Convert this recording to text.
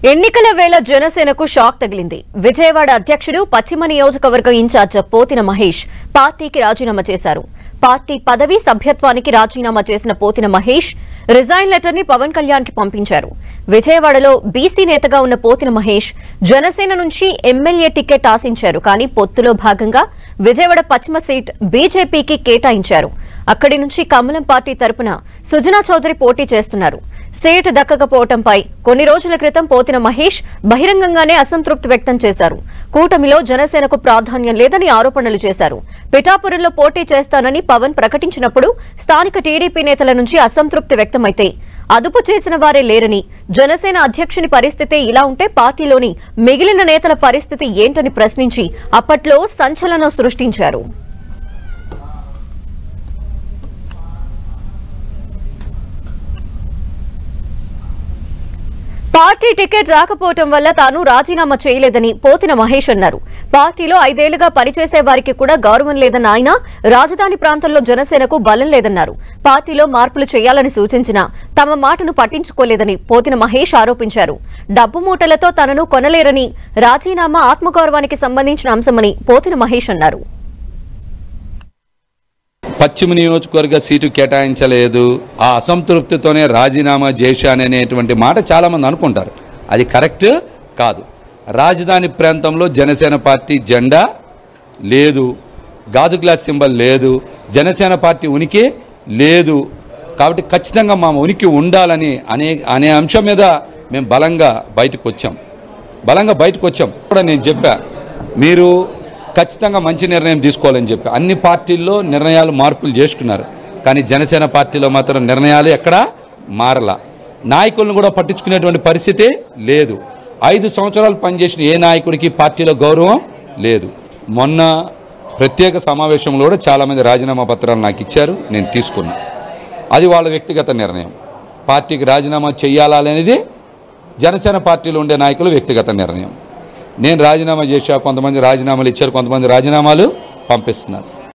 ఎన్నికల వేళ జనసేనకు షాక్ తగిలింది విజయవాడ అధ్యక్షుడు పశ్చిమ నియోజకవర్గం ఇన్ఛార్జ్ పోతిన మహేష్ పార్టీకి రాజీనామా చేశారు పార్టీ పదవి సభ్యత్వానికి రాజీనామా చేసిన పోతిన మహేష్ రిజైన్ లెటర్ ని పవన్ కళ్యాణ్ కి పంపించారు విజయవాడలో బీసీ నేతగా ఉన్న పోతిన మహేష్ జనసేన నుంచి ఎమ్మెల్యే టికెట్ ఆశించారు కానీ పొత్తులో భాగంగా విజయవాడ పశ్చిమ సీట్ బీజేపీకి కేటాయించారు అక్కడి నుంచి కమలం పార్టీ తరపున సుజనా చౌదరి పోటీ చేస్తున్నారు సీటు దక్కకపోవడంపై కొన్ని రోజుల క్రితం పోతిన మహేష్ బహిరంగంగానే అసంతృప్తి వ్యక్తం చేశారు కూటమిలో జనసేనకు ప్రాధాన్యం లేదని ఆరోపణలు చేశారు పిఠాపురంలో పోటీ చేస్తానని పవన్ ప్రకటించినప్పుడు స్థానిక టీడీపీ నేతల నుంచి అసంతృప్తి వ్యక్తమైతే అదుపు చేసిన వారే లేరని జనసేన అధ్యక్షుని పరిస్థితి ఇలా ఉంటే పార్టీలోని మిగిలిన నేతల పరిస్థితి ఏంటని ప్రశ్నించి అప్పట్లో సంచలనం సృష్టించారు పార్టీ టికెట్ రాకపోవటం వల్ల తాను రాజీనామా చేయలేదని పోతిన మహేష్ అన్నారు పార్టీలో ఐదేళ్లుగా పనిచేసే వారికి కూడా గౌరవం లేదన్న ఆయన రాజధాని ప్రాంతంలో జనసేనకు బలం లేదన్నారు పార్టీలో మార్పులు చేయాలని సూచించినా తమ మాటను పట్టించుకోలేదని పోతిన మహేష్ ఆరోపించారు డబ్బు మూటలతో తనను కొనలేరని రాజీనామా ఆత్మగౌరవానికి సంబంధించిన అంశమని పోతిన మహేష్ అన్నారు పశ్చిమ నియోజకవర్గ సీటు కేటాయించలేదు ఆ అసంతృప్తితోనే రాజీనామా చేశాననేటువంటి మాట చాలామంది అనుకుంటారు అది కరెక్ట్ కాదు రాజధాని ప్రాంతంలో జనసేన పార్టీ జెండా లేదు గాజు గ్లాస్ సింబల్ లేదు జనసేన పార్టీ ఉనికి లేదు కాబట్టి ఖచ్చితంగా మా ఉనికి ఉండాలని అనే అనే అంశం మీద మేము బలంగా బయటకు వచ్చాం బలంగా బయటకు వచ్చాం కూడా నేను చెప్పా మీరు ఖచ్చితంగా మంచి నిర్ణయం తీసుకోవాలని చెప్పి అన్ని పార్టీల్లో నిర్ణయాలు మార్పులు చేసుకున్నారు కానీ జనసేన పార్టీలో మాత్రం నిర్ణయాలు ఎక్కడా మారలా నాయకులను కూడా పట్టించుకునేటువంటి పరిస్థితి లేదు ఐదు సంవత్సరాలు పనిచేసిన ఏ నాయకుడికి పార్టీలో గౌరవం లేదు మొన్న ప్రత్యేక సమావేశంలో కూడా చాలామంది రాజీనామా పత్రాలు నాకు ఇచ్చారు నేను తీసుకున్నా అది వాళ్ళ వ్యక్తిగత నిర్ణయం పార్టీకి రాజీనామా చేయాలా అనేది జనసేన పార్టీలో ఉండే నాయకుల వ్యక్తిగత నిర్ణయం నేను రాజీనామా చేశా కొంతమంది రాజీనామాలు ఇచ్చారు కొంతమంది రాజీనామాలు పంపిస్తున్నారు